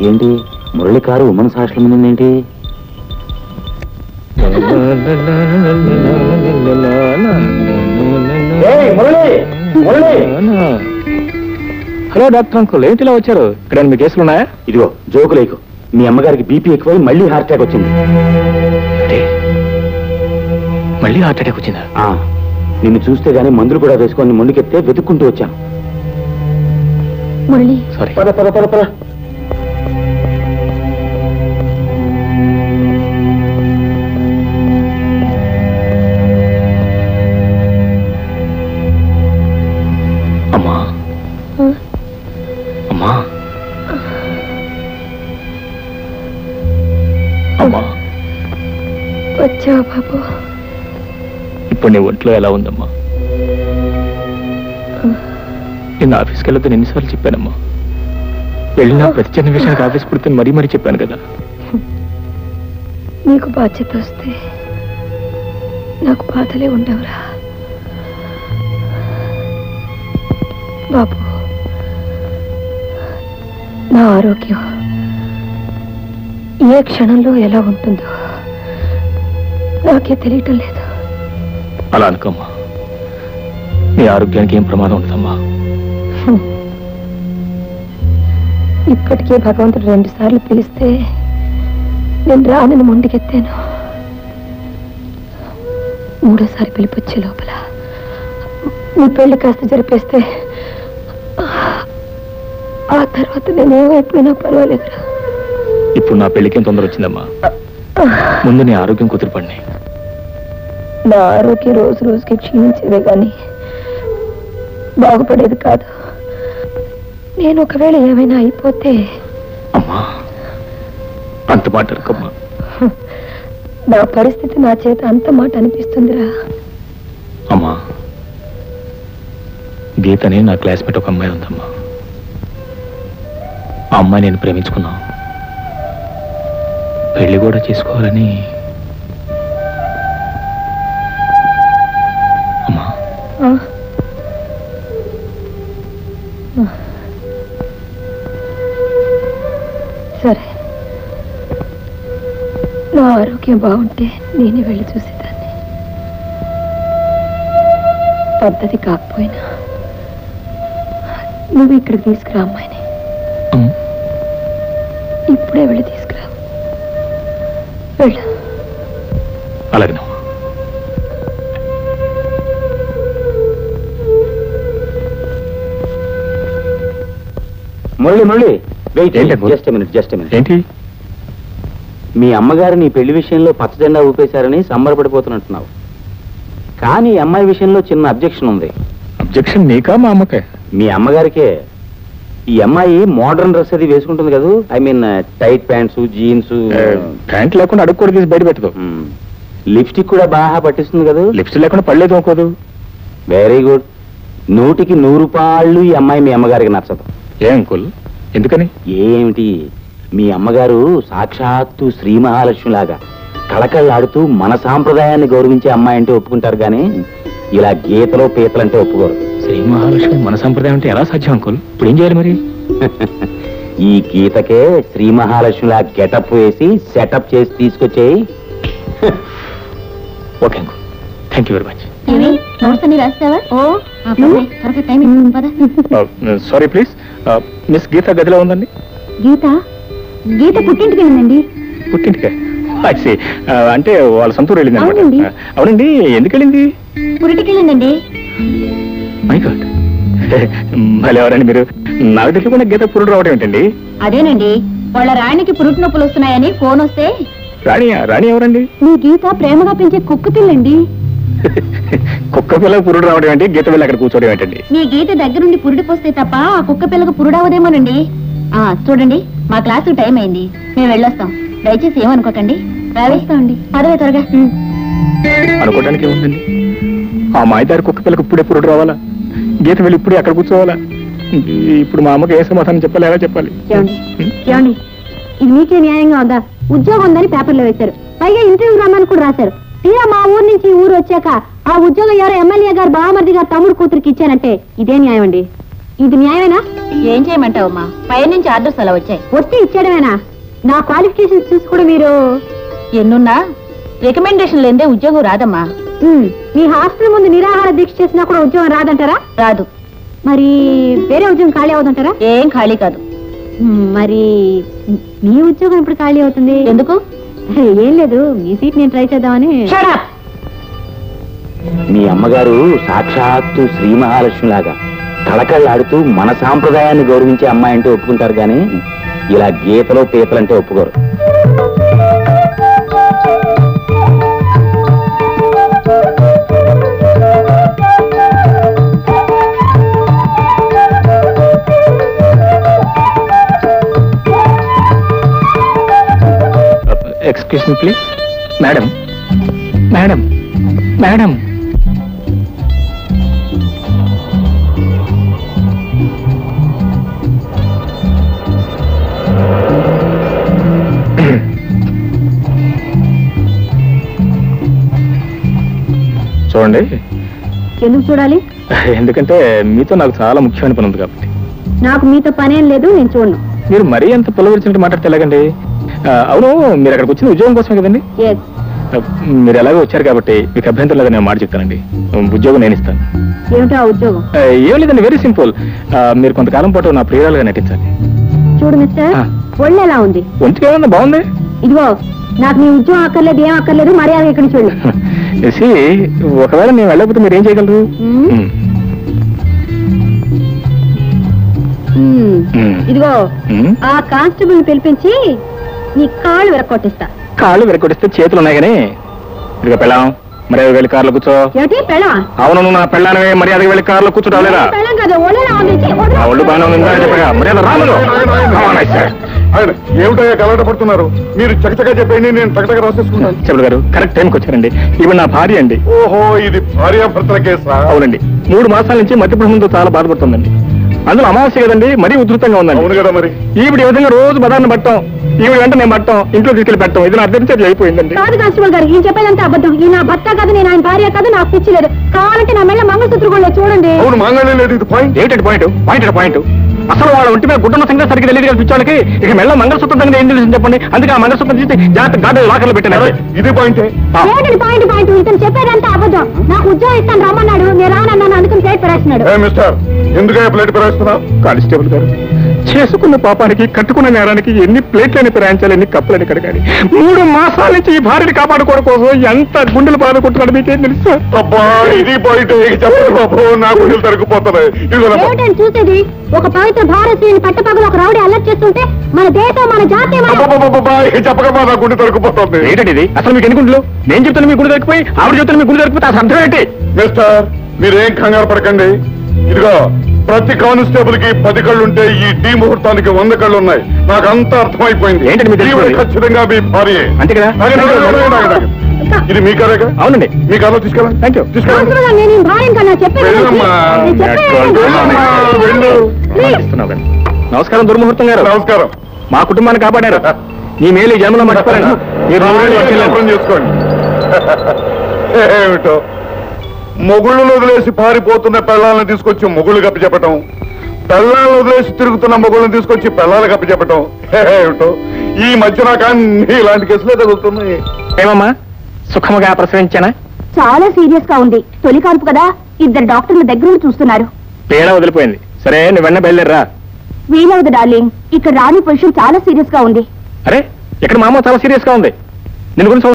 ఏంటి Murali car women's hostel మీద ఏంటి హలో డాక్టర్ అంకుల్ ఏంటి ఇలా వచ్చారు ఇక్కడ మీ కేసులు ఉన్నాయా ఇదిగో జోకు లేకు మీ అమ్మగారికి బీపీ ఎక్కువై మళ్ళీ హార్ట్ అటాక్ వచ్చింది ఏంటి? మళ్ళీ హార్ట్ అటాక్ వచ్చిందా ఆ, నిన్ను చూస్తే గానీ మందులు కూడా వేసుకొని ముందుకెత్తే వెతుక్కుంటూ వచ్చాను మురళి సారీ పద పద పద పద అమ్మా అమ్మా అమ్మా వచ్చావా బాబు ఇప్పుడు నీ ఒంట్లో ఎలా ఉందమ్మా నిన్న ఆఫీస్కి వెళ్ళొద్దని ఎన్నిసార్లు చెప్పానమ్మా వెళ్ళిన ప్రతి చిన్న విషయానికి ఆఫీస్ పుడుతుంది మరీ మరీ చెప్పాను కదా నీకు బాధ్యత వస్తే నాకు బాధలే ఉండవురా బాబు నా ఆరోగ్యం ఏ క్షణంలో ఎలా ఉంటుందో నాకే తెలియటం లేదు అలా అనుకోమ్మా నీ ఆరోగ్యానికి ఏం ప్రమాదం ఉండదమ్మా ఇప్పటికే భగవంతుడు రెండు సార్లు పిలిస్తే నేను రానని మొండికెత్తాను మూడోసారి పిలిపొచ్చే లోపల నీ పెళ్లి కాస్త జరిపేస్తే ఆ తర్వాత నేను ఏమైపోయినా పర్వాలేదురా ఇప్పుడు నా పెళ్లికి ఏం తొందర వచ్చిందమ్మా ముందు నీ ఆరోగ్యం కుదిరిపడినాయి నా ఆరోగ్యం రోజు రోజుకి క్షీణించేదే కానీ బాగుపడేది కాదు నేను ఒకవేళ ఏమైనా అయిపోతే అమ్మా అంత మాట అనుకోమ్మా నా పరిస్థితి నా చేత అంత మాట అనిపిస్తుందిరా అమ్మా గీత అని నా క్లాస్మేట్ ఒక అమ్మాయి ఉందమ్మా ఆ అమ్మాయి నేను ప్రేమించుకున్నా పెళ్లి కూడా చేసుకోవాలని అమ్మా ఆ. సరే నా ఆరోగ్యం బాగుంటే నేనే వెళ్ళి చూసేదాన్ని పద్ధతి కాకపోయినా నువ్వు ఇక్కడికి తీసుకురా అమ్మాయిని అమ్మ. ఇప్పుడే వెళ్ళి తీసుకురా వెళ్ళు అలాగేనమ్మా మురళి మురళి వెయిట్ ఏంటి అబ్బు? జస్ట్ మినిట్ జస్ట్ మినిట్ ఏంటి మీ అమ్మగారు నీ పెళ్లి విషయంలో పచ్చజెండా ఊపేశారని సంబరపడిపోతున్నట్టున్నావు కానీ ఈ అమ్మాయి విషయంలో చిన్న అబ్జెక్షన్ ఉంది అబ్జెక్షన్ నీకా మా అమ్మకే మీ అమ్మగారికే ఈ అమ్మాయి మోడర్న్ డ్రెస్ అది వేసుకుంటుంది కదా I mean tight pants jeans pant లేకుండా అడుగు కూడా తీసి బయట పెట్టదు లిప్స్టిక్ కూడా బాగా పట్టిస్తుంది కదా లిప్స్టిక్ లేకుండా పడలేదు అనుకోదు వెరీ గుడ్ నూటికి నూరు పాళ్ళు ఈ అమ్మాయి మీ అమ్మగారికి నచ్చదు ఏ అంకుల్ ఎందుకని ఏమిటి మీ అమ్మగారు సాక్షాత్తు శ్రీ మహాలక్ష్మి లాగా కళకళలాడుతూ మన సాంప్రదాయాన్ని గౌరవించే అమ్మాయి అంటే ఒప్పుకుంటారు కానీ ఇలా గీతలో పీతలంటే ఒప్పుకోరు శ్రీ మహాలక్ష్మి మన సంప్రదాయం అంటే ఎలా సాధ్యం అంకుల్ ఇప్పుడు ఏం చేయాలి మరి ఈ గీతకే శ్రీ మహాలక్ష్మిలా గెటప్ వేసి సెటప్ చేసి తీసుకొచ్చేయి okay uncle thank you very much notes అన్ని రాస్తావా ఓ త్వరగా టైం పద సారీ ప్లీజ్ మిస్ గీత గదిలో ఉందండి గీత గీత పుట్టింటికి వెళ్ళిందండి పుట్టింటికే I see. Uh, అంటే వాళ్ళ సొంతూరు వెళ్ళింది అవునండి. అనమాట అవునండి ఎందుకు వెళ్ళింది పురిటికి వెళ్ళిందండి మై గాడ్ భలే ఎవరండి మీరు నాకు తెలియకుండా గీత పురుడు రావడం ఏంటండి అదేనండి వాళ్ళ రాణికి పురుటి నొప్పులు వస్తున్నాయని ఫోన్ వస్తే రాణి రాణి ఎవరండి మీ గీత ప్రేమగా పెంచే కుక్క పిల్లండి కుక్క పిల్ల పురుడు రావడం ఏంటి గీత పిల్ల అక్కడ కూర్చోవడం ఏంటండి మీ గీత దగ్గరుండి పురుడు పోస్తే తప్ప ఆ కుక్క పిల్లకు పురుడవదేమోనండి ఆ చూడండి మా క్లాసు టైం అయింది మేము వెళ్ళొస్తాం దయచేసి ఏమనుకోకండి రావేస్తామండి పదవే త్వరగా అనుకోవడానికి ఏముందండి ఆ మాయదారి కుక్క పిల్లకి ఇప్పుడే పురుడు రావాలా గీత వెళ్ళి ఇప్పుడే అక్కడ కూర్చోవాలా ఇప్పుడు మా అమ్మకి ఏ సమాధానం చెప్పాలి ఎలా చెప్పాలి ఏమండి ఏమండి ఇది మీకే న్యాయంగా ఉందా ఉద్యోగం ఉందని పేపర్లో వేశారు పైగా ఇంటర్వ్యూ రమ్మని కూడా రాశారు తీరా మా ఊరు నుంచి ఈ ఊరు వచ్చాక ఆ ఉద్యోగం ఎవరో ఎమ్మెల్యే గారు బామర్ది గారు తమ్ముడు కూతురికి ఇచ్చానంటే ఇదే న్యాయం అండి ఇది న్యాయమేనా ఏం చేయమంటావమ్మా పైనుంచి ఆర్డర్స్ అలా వచ్చాయి వస్తే ఇచ్చేయడమేనా నా క్వాలిఫికేషన్స్ చూసి కూడా మీరు ఎన్నున్నా రికమెండేషన్ లేదే ఉద్యోగం రాదమ్మా మీ హాస్టల్ ముందు నిరాహార దీక్ష చేసినా కూడా ఉద్యోగం రాదంటారా రాదు మరి వేరే ఉద్యోగం ఖాళీ అవుతుంటారా ఏం ఖాళీ కాదు మరి మీ ఉద్యోగం ఇప్పుడు ఖాళీ అవుతుంది ఎందుకు ఏం లేదు మీ సీట్ నేను ట్రై చేద్దామని మీ అమ్మగారు సాక్షాత్తు శ్రీ మహాలక్ష్మిలాగా కళకళ్ళాడుతూ మన సాంప్రదాయాన్ని గౌరవించే అమ్మాయి అంటే ఒప్పుకుంటారు కానీ ఇలా గీతలో పీతలంటే ఒప్పుకోరు excuse me please madam madam madam చూడండి ఎందుకు చూడాలి ఎందుకంటే మీతో నాకు చాలా ముఖ్యమైన పని ఉంది కాబట్టి నాకు మీతో పనేం లేదు నేను చూడను మీరు మరీ అంత పొలవరిచినట్టు మాట్లాడితే ఎలాగండి ఆ, అవును మీరు అక్కడికి వచ్చిన ఉద్యోగం కోసమే కదండి ఎస్ ఆ, మీరు ఎలాగో వచ్చారు కాబట్టి మీకు అభ్యంతరం లేదని నేను మాట చెప్తానండి ఉద్యోగం నేను ఇస్తాను ఏమిటో ఆ ఉద్యోగం ఆ, ఏం లేదండి వెరీ సింపుల్ మీరు కొంతకాలం పాటు నా ప్రియురాలుగా నటించాలి చూడు మిస్టర్ ఆ. ఒళ్ళు ఎలా ఉంది ఒంటికి ఏమన్నా బాగుంది ఇదిగో నాకు నీ ఉద్యోగం అక్కర్లేదు ఏం అక్కర్లేదు మర్యాద ఇక్కడి నుంచి వెళ్ళు See, ఒకవేళ నేను వెళ్ళకపోతే మీరు ఏం చేయగలరు మ్మ్. మ్మ్. మ్మ్. మ్మ్. ఇదిగో మ్మ్. ఆ కానిస్టేబుల్ పిలిపించి నీ కాళ్ళు విరక్కొట్టిస్తా కాళ్ళు విరగొడిస్తే చేతులు ఉన్నాయి కానీ ఇదిగో పెళ్ళాం మర్యాద వెళ్ళి కార్లో కూర్చో ఏమిటి పెళ్ళం అవును నువ్వు నా పెళ్ళానవే మర్యాదగా వెళ్ళి కార్లో కూర్చోటం లేదా పెళ్ళం కాదు ఒళ్ళేలా ఉంది ఛీ, వదలు. నా ఒళ్ళు బాగానే ఉందా అని చెప్పగా మర్యాద రాములు ఆయన ఏమిటయ్యా కలవట పడుతున్నారు మీరు చకచకా చెప్పండి నేను టకటక రాసేసుకుంటాను చెప్పుడు గారు కరెక్ట్ టైంకి వచ్చారండి ఈవిడ నా భార్య అండి ఓహో ఇది భార్యాభర్తల కేసా అవునండి మూడు మాసాల నుంచి మధ్యప్రభుత్వంతో చాలా బాధపడుతుందండి అందులో అమావాస్య కదండి మరీ ఉధృతంగా అవును ఉందండి కదా మరి ఈవిడ ఈ విధంగా రోజు బదాన్ని పట్టం ఈవిడ వెంట నేను పట్టం ఇంట్లో తీసుకెళ్లి పెట్టం ఇది నా అర్థం చేతి అయిపోయిందండి కాదు కానిస్టేబుల్ గారు ఈయన చెప్పేదంతా అబద్ధం ఈ నా భర్త కాదు నేను ఆయన భార్య కాదు నాకు పిచ్చి లేదు కావాలంటే నా మెళ్ళ మంగళసూత్రం కూడా లేదు, చూడండి అవును మాంగళ్యం లేదు ఇది పాయింట్ ఏమిటంటే పాయింట్ పాయింట్ పాయింట్ అసలు వాళ్ళ ఒంటి మీద గుడ్డన సంగతి సరిగ్గా తెలియదు కదా పిచ్చోళ్ళకి ఇక మెల్ల మంగళసూత్రం దగ్గర ఏం తెలుసు చెప్పండి అందుకే ఆ మంగళసూత్రం తీసి జాగ్రత్త గాడి లాకర్లో పెట్టాను ఇది పాయింటే ఆ. ఏంటండి పాయింట్ పాయింట్ ఇతను చెప్పేదంతా అబద్ధం నాకు ఉద్యోగం ఇస్తాను రమ్మన్నాడు నేను రానన్నాను అందుకని ప్లేట్ పడేస్తున్నాడు ఏ మిస్టర్ ఎందుకయ్యా ప్లేట్ పెరేస్తున్నావు కానిస్టేబుల్ గారు చేసుకున్న పాపానికి కట్టుకున్న నేరానికి ఎన్ని ప్లేట్లని ప్రయాణించాలి ఎన్ని కప్పులని కడగాలి మూడు మాసాల నుంచి ఈ భార్యని కాపాడుకోవడం కోసం ఎంత గుండెలు బాధ కొట్టున్నాడు మీకేం తెలుసు సార్? అబ్బా ఇది పాయింట్ చెప్పండి బాబు నా గుండెలు తరుక్కుపోతున్నాయి ఇదిగోనమ్మా. ఏమిటండి చూసేది ఒక పవిత్ర భారతీయుని పట్టపగలు ఒక రౌడీ అల్లరి చేస్తుంటే మన దేశం మన జాతి మన అబ్బబ్బబ్బబ్బా, ఇక చెప్పకమ్మా నా గుండె తరుక్కుపోతుంది ఏంటండి ఇది అసలు మీకు ఎన్ని గుండెలు నేను చెప్తాను మీ గుండె దొరికిపోయి ఆవిడ చెప్తాను మీ గుండె దొరికిపోతే అసలు అర్థం ఏంటి మిస్టర్ మీరేం కంగారు పడకండి ఇదిగో ప్రతి కానిస్టేబుల్ కి పది కళ్ళు ఉంటే ఈ టీ ముహూర్తానికి వంద కళ్ళు ఉన్నాయి నాకు అంతా అర్థమైపోయింది ఏంటండి మీకు తెలిసింది? ఈవిడ ఖచ్చితంగా మీ భార్య అంతే కదా ఇది మీ కారేగా అవునండి మీ కారులో తీసుకెళ్ళండి థ్యాంక్ యూ తీసుకెళ్ళండి కాన్స్టేబుల్ నేను ఈ భార్యను కన్నా చెప్పేది వెళ్ళమ్మా. నేను చెప్పేది వెళ్ళమ్మా, వెళ్ళు. ఇస్తున్నావు కానీ. నమస్కారం దుర్ముహూర్తం గారు నమస్కారం మా కుటుంబాన్ని కాపాడారు మీ మేలు ఈ జన్మలో మర్చిపోలేను మీరు నూరేళ్ళు వర్ధిల్లండి. అర్థం చేసుకోండి ఏమిటో మొగుళ్ళను వదిలేసి పారిపోతున్న పెళ్ళాలను తీసుకొచ్చి మొగుళ్ళు కప్పి చెప్పటం పెళ్ళాలను వదిలేసి తిరుగుతున్న మొగుళ్ళని తీసుకొచ్చి పెళ్ళాలు కప్పి చెప్పటం ఏమిటో ఈ మధ్య నాకు అన్ని ఇలాంటి కేసులే తగులుతున్నాయి ఏమమ్మా సుఖముగా ప్రసవించానా చాలా సీరియస్ గా ఉంది తొలి కాన్పు కదా ఇద్దరు డాక్టర్ల దగ్గర ఉండి చూస్తున్నారు పీడ వదిలిపోయింది సరే నువ్వు వెన్న బయలుదేరరా వీలవదు డార్లింగ్ ఇక్కడ రాని పొజిషన్ చాలా సీరియస్ గా ఉంది అరే ఇక్కడ మా అమ్మ చాలా సీరియస్ గా ఉంది నేను గురించి